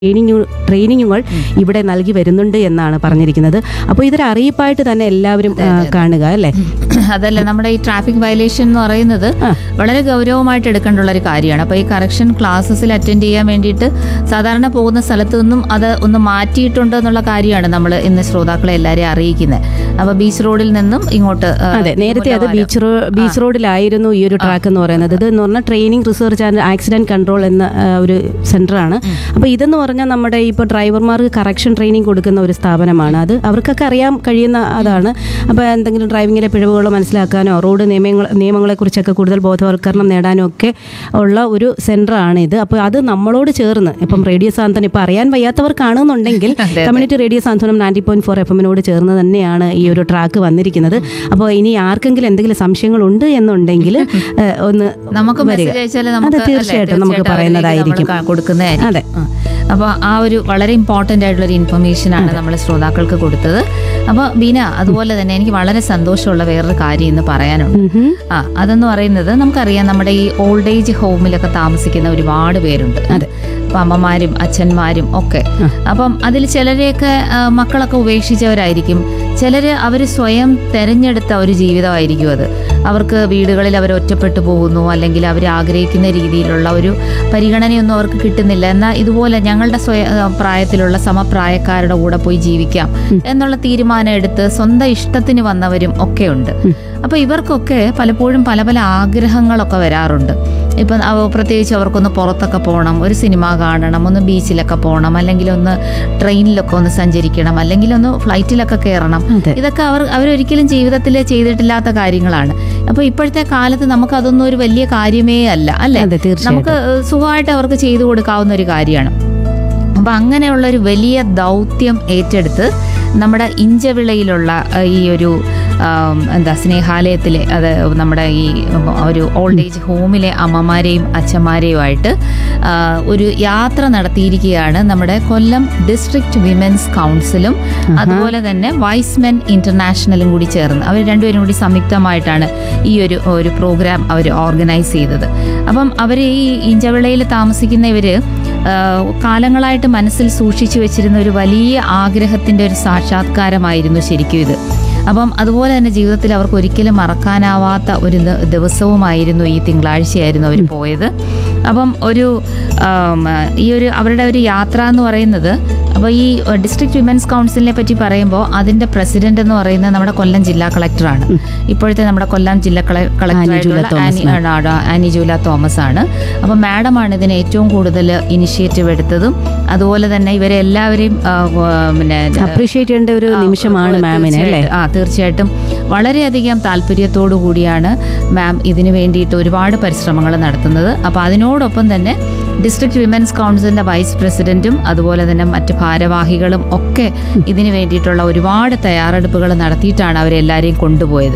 Training ട്രെയിനിങ്ങുകൾ ഇവിടെ നൽകി വരുന്നുണ്ട് എന്നാണ് പറഞ്ഞിരിക്കുന്നത് അപ്പോൾ ഇതൊരു അറിയിപ്പായിട്ട് തന്നെ എല്ലാവരും ആ, കാണുക അല്ലേ അതല്ല നമ്മുടെ ഈ ട്രാഫിക് വയലേഷൻ എന്ന് പറയുന്നത് വളരെ ഗൗരവമായിട്ട് എടുക്കേണ്ടുള്ള ഒരു കാര്യമാണ് അപ്പോൾ ഈ കറക്ഷൻ ക്ലാസ്സസിൽ അറ്റൻഡ് ചെയ്യാൻ വേണ്ടിയിട്ട് സാധാരണ പോകുന്ന സ്ഥലത്തു നിന്നും അത് ഒന്ന് മാറ്റിയിട്ടുണ്ട് എന്നുള്ള കാര്യമാണ് നമ്മൾ ഇന്ന് ശ്രോതാക്കളെ എല്ലാവരെയും അറിയിക്കുന്നത് അപ്പോൾ ബീച്ച് റോഡിൽ നിന്നും ഇങ്ങോട്ട് ആ, അതെ നേരത്തെ അത് ബീച്ച് റോ ബീച്ച് റോഡിലായിരുന്നു ഈ ഒരു ട്രാക്ക് എന്ന് പറയുന്നത് ഇത് എന്ന് പറഞ്ഞാൽ training research and accident control എന്ന ആ, ഒരു സെന്ററാണ് അപ്പോൾ ഇതെന്ന് പറഞ്ഞാൽ നമ്മുടെ ഇപ്പോൾ ഡ്രൈവർമാർക്ക് കറക്ഷൻ ട്രെയിനിങ് കൊടുക്കുന്ന ഒരു സ്ഥാപനമാണ് അത് അവർക്കൊക്കെ അറിയാൻ കഴിയുന്ന അതാണ് അപ്പോൾ എന്തെങ്കിലും ഡ്രൈവിങ്ങിലെ പിഴവുകൾ മനസ്സിലാക്കാനോ റോഡ് നിയമങ്ങൾ നിയമങ്ങളെക്കുറിച്ചൊക്കെ കൂടുതൽ ബോധവൽക്കരണം നേടാനോ ഒക്കെ ഉള്ള ഒരു സെന്ററാണ് ഇത് അപ്പോൾ അത് നമ്മളോട് ചേർന്ന് ഇപ്പം റേഡിയോ സാന്ത്വനം ഇപ്പോൾ അറിയാൻ വയ്യാത്തവർക്കാണെന്നുണ്ടെങ്കിൽ community radio Santhwanam ninety point four F എമ്മിനോട് ചേർന്ന് തന്നെയാണ് ഈ ഒരു ട്രാക്ക് വന്നിരിക്കുന്നത് അപ്പോൾ ഇനി ആർക്കെങ്കിലും എന്തെങ്കിലും സംശയങ്ങളുണ്ട് എന്നുണ്ടെങ്കിൽ ഏഹ്, ഒന്ന് നമുക്ക് വരിക. മെസ്സേജ് അയച്ചാൽ അത് നമുക്ക് തീർച്ചയായിട്ടും നമുക്ക് പറയുന്നതായിരിക്കും കൊടുക്കുന്നതായിരിക്കും അതെ അപ്പോൾ ആ ഒരു വളരെ ഇമ്പോർട്ടൻ്റ് ആയിട്ടുള്ള ഒരു ഇൻഫർമേഷൻ ആണ് നമ്മൾ ശ്രോതാക്കൾക്ക് കൊടുത്തത് അപ്പോൾ ബീന അതുപോലെ തന്നെ എനിക്ക് വളരെ സന്തോഷമുള്ള വേറൊരു കാര്യം ഇന്ന് പറയാനുണ്ട് ഉം. ആ അതെന്ന് പറയുന്നത് നമുക്കറിയാം നമ്മുടെ ഈ ഓൾഡ് ഏജ് ഹോമിലൊക്കെ താമസിക്കുന്ന ഒരുപാട് പേരുണ്ട് അതെ. അപ്പം അമ്മമാരും അച്ഛന്മാരും ഒക്കെ അപ്പം അതിൽ ചിലരെയൊക്കെ ആ, മക്കളൊക്കെ ഉപേക്ഷിച്ചവരായിരിക്കും ചിലർ അവർ സ്വയം തെരഞ്ഞെടുത്ത ഒരു ജീവിതമായിരിക്കും അത് അവർക്ക് വീടുകളിൽ അവർ ഒറ്റപ്പെട്ടു പോകുന്നു അല്ലെങ്കിൽ അവർ ആഗ്രഹിക്കുന്ന രീതിയിലുള്ള ഒരു പരിഗണനയൊന്നും അവർക്ക് കിട്ടുന്നില്ല എന്നാൽ ഇതുപോലെ ഞങ്ങളുടെ സ്വയ ആ, പ്രായത്തിലുള്ള സമപ്രായക്കാരുടെ കൂടെ പോയി ജീവിക്കാം എന്നുള്ള തീരുമാനം എടുത്ത് സ്വന്തം ഇഷ്ടത്തിന് വന്നവരും ഒക്കെ ഉണ്ട് അപ്പോൾ ഇവർക്കൊക്കെ പലപ്പോഴും പല പല ആഗ്രഹങ്ങളൊക്കെ വരാറുണ്ട് ഇപ്പം അവ- പ്രത്യേകിച്ച് അവർക്കൊന്ന് പുറത്തൊക്കെ പോകണം ഒരു സിനിമ കാണണം ഒന്ന് ബീച്ചിലൊക്കെ പോകണം അല്ലെങ്കിൽ ഒന്ന് ട്രെയിനിലൊക്കെ ഒന്ന് സഞ്ചരിക്കണം അല്ലെങ്കിൽ ഒന്ന് ഫ്ലൈറ്റിലൊക്കെ കയറണം അതെ. ഇതൊക്കെ അവർ അവരൊരിക്കലും ജീവിതത്തിൽ ചെയ്തിട്ടില്ലാത്ത കാര്യങ്ങളാണ് അപ്പോൾ ഇപ്പോഴത്തെ കാലത്ത് നമുക്ക് അതൊന്നും ഒരു വലിയ കാര്യമേ അല്ല അല്ലേ അതെ തീർച്ചയായിട്ടും നമുക്ക് ഏഹ്, സുഖമായിട്ട് അവർക്ക് ചെയ്തു കൊടുക്കാവുന്ന ഒരു കാര്യമാണ് അപ്പം അങ്ങനെയുള്ള ഒരു വലിയ ദൗത്യം ഏറ്റെടുത്ത് നമ്മുടെ ഇഞ്ചവിളയിലുള്ള ഏഹ്, ഈ ഒരു ആം, എന്താ സ്നേഹാലയത്തിലെ അത് നമ്മുടെ ഈ ഒരു ഓൾഡ് ഏജ് ഹോമിലെ അമ്മമാരെയും അച്ഛന്മാരെയുമായിട്ട് ആ, ഒരു യാത്ര നടത്തിയിരിക്കുകയാണ് നമ്മുടെ കൊല്ലം ഡിസ്ട്രിക്ട് വിമൻസ് കൗൺസിലും അതുപോലെ തന്നെ വൈസ്മെൻ ഇന്റർനാഷണലും കൂടി ചേർന്ന് അവർ രണ്ടുപേരും കൂടി സംയുക്തമായിട്ടാണ് ഈ ഒരു ഒരു പ്രോഗ്രാം അവർ ഓർഗനൈസ് ചെയ്തത് അപ്പം അവർ ഈ ഇഞ്ചവിളയിൽ താമസിക്കുന്ന ഇവര് ആ, കാലങ്ങളായിട്ട് മനസ്സിൽ സൂക്ഷിച്ചു വെച്ചിരുന്ന ഒരു വലിയ ആഗ്രഹത്തിന്റെ ഒരു സാക്ഷാത്കാരമായിരുന്നു ശരിക്കും ഇത് അപ്പം അതുപോലെ തന്നെ ജീവിതത്തിൽ അവർക്ക് ഒരിക്കലും മറക്കാനാവാത്ത ഒരു ദ- ദിവസവുമായിരുന്നു ഈ തിങ്കളാഴ്ചയായിരുന്നു അവർ പോയത് അപ്പം ഒരു ആം, ഈ ഒരു അവരുടെ ഒരു യാത്ര എന്ന് പറയുന്നത് അപ്പോൾ ഈ ഡിസ്ട്രിക്ട് വിമൻസ് കൗൺസിലിനെ പറ്റി പറയുമ്പോൾ അതിന്റെ പ്രസിഡന്റ് എന്ന് പറയുന്നത് നമ്മുടെ കൊല്ലം ജില്ലാ കളക്ടറാണ് ഇപ്പോഴത്തെ നമ്മുടെ കൊല്ലം ജില്ലാ ആനി ജൂല കളക്ടറായിട്ടുള്ള തോമസ് ആനി ആ, ആ, ആനി ജൂല തോമസ് ആണ് അപ്പം മാഡമാണ് ഇതിന് ഏറ്റവും കൂടുതൽ ഇനിഷ്യേറ്റീവ് എടുത്തതും അതുപോലെ തന്നെ ഇവരെ എല്ലാവരെയും ആ, ആ, പിന്നെ അപ്രീഷിയേറ്റ് ചെയ്യേണ്ട ഒരു നിമിഷമാണ് മാമിന് അല്ലേ തീർച്ചയായിട്ടും. ആ തീർച്ചയായിട്ടും വളരെയധികം താല്പര്യത്തോടു കൂടിയാണ് മാം ഇതിനു വേണ്ടിയിട്ട് ഒരുപാട് പരിശ്രമങ്ങൾ നടത്തുന്നത് അപ്പോൾ അതിനോടൊപ്പം തന്നെ ഡിസ്ട്രിക്ട് വിമൻസ് കൗൺസിലിന്റെ വൈസ് പ്രസിഡന്റും അതുപോലെ തന്നെ മറ്റ് ഭാരവാഹികളും ഒക്കെ ഇതിനു വേണ്ടിയിട്ടുള്ള ഒരുപാട് തയ്യാറെടുപ്പുകൾ നടത്തിയിട്ടാണ് അവരെല്ലാവരെയും കൊണ്ടുപോയത്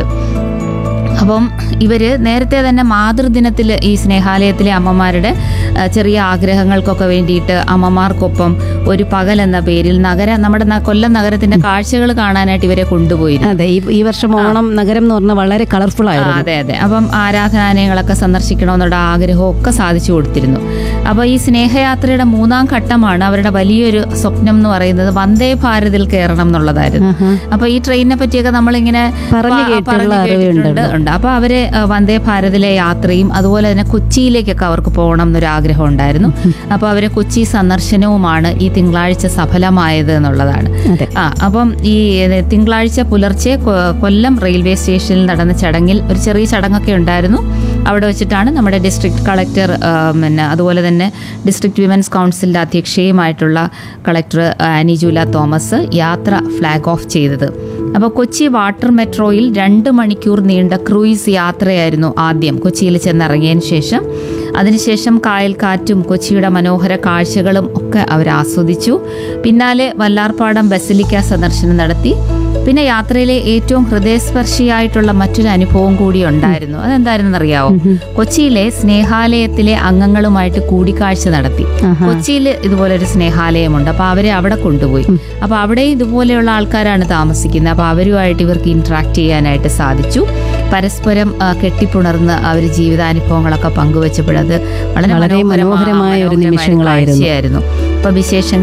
അപ്പം ഇവര് നേരത്തെ തന്നെ മാതൃദിനത്തിൽ ഈ സ്നേഹാലയത്തിലെ അമ്മമാരുടെ ആ, ചെറിയ ആഗ്രഹങ്ങൾക്കൊക്കെ വേണ്ടിയിട്ട് അമ്മമാർക്കൊപ്പം ഒരു പകൽ എന്ന പേരിൽ നഗര നമ്മുടെ ന- കൊല്ലം നഗരത്തിന്റെ കാഴ്ചകൾ കാണാനായിട്ട് ഇവരെ കൊണ്ടുപോയിരുന്നു അതെ ഈ ഈ വർഷം ഓണം നഗരം എന്ന് പറഞ്ഞാൽ വളരെ കളർഫുൾ ആ, ആയിരുന്നു അതെ അതെ അപ്പം ആരാധനാലയങ്ങളൊക്കെ സന്ദർശിക്കണമെന്നുള്ള ആഗ്രഹവും ഒക്കെ സാധിച്ചു കൊടുത്തിരുന്നു അപ്പോൾ ഈ സ്നേഹയാത്രയുടെ മൂന്നാം ഘട്ടമാണ് അവരുടെ വലിയൊരു സ്വപ്നം എന്ന് പറയുന്നത് വന്ദേ ഭാരതിൽ കയറണം എന്നുള്ളതായിരുന്നു ആഹാ. അപ്പൊ ഈ ട്രെയിനിനെ പറ്റിയൊക്കെ നമ്മളിങ്ങനെ പറഞ്ഞു പ- കേട്ടിട്ടുള്ള പറഞ്ഞു അറിവുണ്ട്. കേട്ടിട്ടുണ്ട്. ഉണ്ട് അപ്പൊ അവര് ആ, വന്ദേ ഭാരതിലെ യാത്രയും അതുപോലെ തന്നെ കൊച്ചിയിലേക്കൊക്കെ അവർക്ക് പോകണം എന്നൊരു ആഗ്രഹം ഉണ്ടായിരുന്നു അപ്പൊ അവരെ കൊച്ചി സന്ദർശനവുമാണ് ഈ തിങ്കളാഴ്ച സഫലമായത് എന്നുള്ളതാണ് അതെ ആ അപ്പം ഈ ഏത് തിങ്കളാഴ്ച പുലർച്ചെ കൊ- കൊല്ലം റെയിൽവേ സ്റ്റേഷനിൽ നടന്ന ചടങ്ങിൽ ഒരു ചെറിയ ചടങ്ങൊക്കെ ഉണ്ടായിരുന്നു അവിടെ വെച്ചിട്ടാണ് നമ്മുടെ ഡിസ്ട്രിക്ട് കളക്ടർ ആ, പിന്നെ അതുപോലെ തന്നെ ഡിസ്ട്രിക്ട് വിമൻസ് കൗൺസിലിൻ്റെ അധ്യക്ഷയുമായിട്ടുള്ള കളക്ടർ ആനി ജൂല തോമസ് യാത്ര ഫ്ലാഗ് ഓഫ് ചെയ്തത് അപ്പോൾ കൊച്ചി വാട്ടർ മെട്രോയിൽ രണ്ട് മണിക്കൂർ നീണ്ട ക്രൂയിസ് യാത്രയായിരുന്നു ആദ്യം കൊച്ചിയിൽ ചെന്നിറങ്ങിയതിന് ശേഷം അതിനുശേഷം കായൽക്കാറ്റും കൊച്ചിയുടെ മനോഹര കാഴ്ചകളും ഒക്കെ അവർ ആസ്വദിച്ചു പിന്നാലെ വല്ലാർപാടം ബസിലിക്ക സന്ദർശനം നടത്തി പിന്നെ യാത്രയിലെ ഏറ്റവും ഹൃദയസ്പർശിയായിട്ടുള്ള മറ്റൊരു അനുഭവം കൂടി ഉണ്ടായിരുന്നു അതെന്തായിരുന്നു അറിയാവോ കൊച്ചിയിലെ സ്നേഹാലയത്തിലെ അംഗങ്ങളുമായിട്ട് കൂടിക്കാഴ്ച നടത്തി ആഹാ. കൊച്ചിയിൽ ഇതുപോലെ ഒരു സ്നേഹാലയമുണ്ട് അപ്പൊ അവരെ അവിടെ കൊണ്ടുപോയി അപ്പൊ അവിടെ ഇതുപോലെയുള്ള ആൾക്കാരാണ് താമസിക്കുന്നത് അപ്പൊ അവരുമായിട്ട് ഇവർക്ക് ഇന്ററാക്ട് ചെയ്യാനായിട്ട് സാധിച്ചു പരസ്പരം ആ, കെട്ടിപ്പുണർന്ന് അവർ ജീവിതാനുഭവങ്ങളൊക്കെ പങ്കുവെച്ചപ്പോഴത് വളരെ വളരെ മനോഹരമായ മനോഹരമായ ഒരു മനോഹരമായ നിമിഷങ്ങളായിരുന്നു. കാഴ്ചയായിരുന്നു അപ്പൊ വിശേഷങ്ങൾ